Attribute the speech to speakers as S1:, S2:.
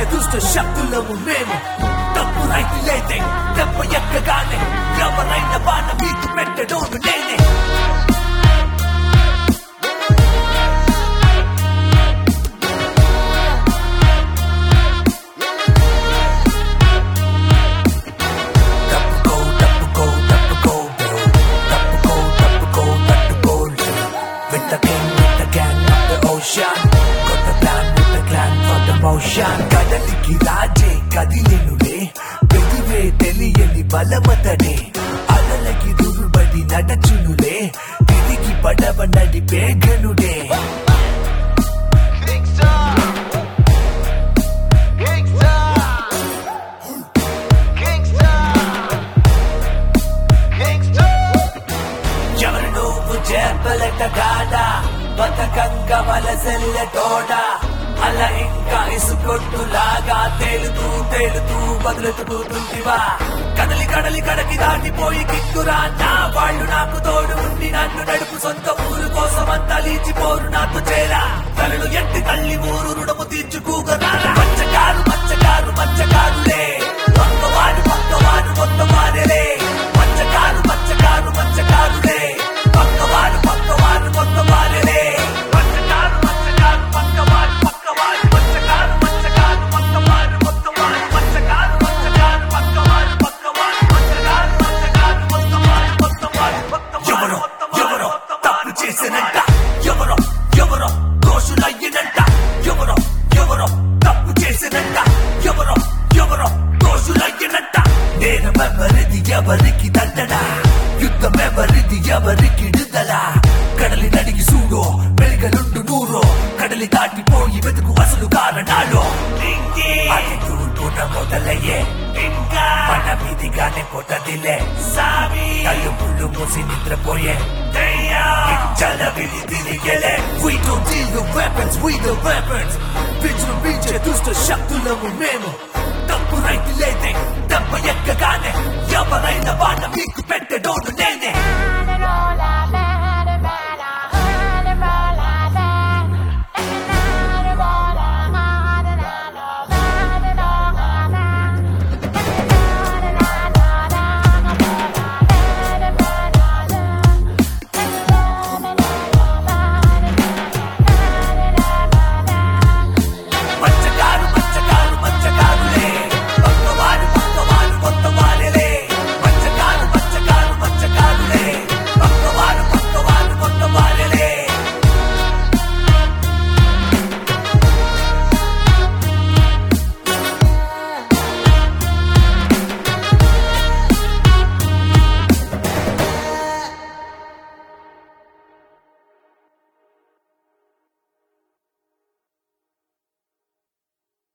S1: దుష్ట శక్తులము మేము తప్పు రైతు లేదే దెబ్బ ఎక్కగానే ఎవరైన బాణ మీకు పెట్టడోను నేనే తప్పుకో తప్పుకో తప్పుకో తప్పుకో తప్పుకో తప్పుకో With the king, with the gang of the ocean Got the plan with the clan for the motion కదలికి రాజే కదిలెనులే పెదివే తెలియని బలమతడే అలలకి దుర్బడి నడచునులే తిరిగి పడవ నడిపే గనుడే
S2: Gangsta. Gangsta. Gangsta. Gangsta.
S1: ఎవరు నువ్వు చేపలట కాదా బతకంగ వలసెల్ల తోడ అలా ఇంకా ఇసుకొట్టులాగా తేలుతూ తేలుతూ బదులెత్తుకుంటుంటివా కదలి కడలి కడకి దాటిపోయి కిక్కురా నా వాళ్ళు నాకు తోడు ఉండి నన్ను నడుపు సొంత ఊరు కోసం అంతా లీచిపోరు నాతో చేరా తలలు ఎట్టి తల్లి ఊరు రుణము తీర్చుకోగరా మచ్చకారు మచ్చకారు మచ్చకారులే పక్కవాడు పక్కవాడు కొత్తవారులే మచ్చకారు మచ్చకారు మచ్చకారులే పక్కవాడు పక్కవాడు కొత్తవారులే మచ్చకారు మచ్చకారు పక్కవాడు పక్కవాడు మచ్చకారు మచ్చకారు పక్కవాడు కొత్తవాడు మచ్చకారు మచ్చకారు పక్కవాడు పక్కవాడు మచ్చకారు మచ్చకారు కొత్తవాడు కొత్తవాడు ఎవరో ఎవరో తప్పు చేసినంట ఎవరో ఎవరో దోషులయ్యినంట ఎవరో ఎవరో తప్పు చేసినంట ఎవరో ఎవరో దోషులయ్యినంట నేరమెవరిది ఎవరికి దండన యుద్ధమెవరిది ఎవరికి విడుదల కడలి నడిగి చూడో వెలుగలుండు నూరో కడలి దాటిపోయి వెతుకు అసలు కారణాలు అది తూర్పున మొదలయ్యే ఇంకా మన మీదిగానే పొట్టదిలే సామి కళ్ళు పుళ్ళు మూసి నిద్రపోయే చల విడి తిరిగేలే We don't deal the weapons, we the weapons విజృంభించే దుష్ట శక్తులము మేము తప్పు రైతు లేదే దెబ్బ ఎక్కగానే ఎవరైనా బాణ మీకు పెట్టడోను నేనే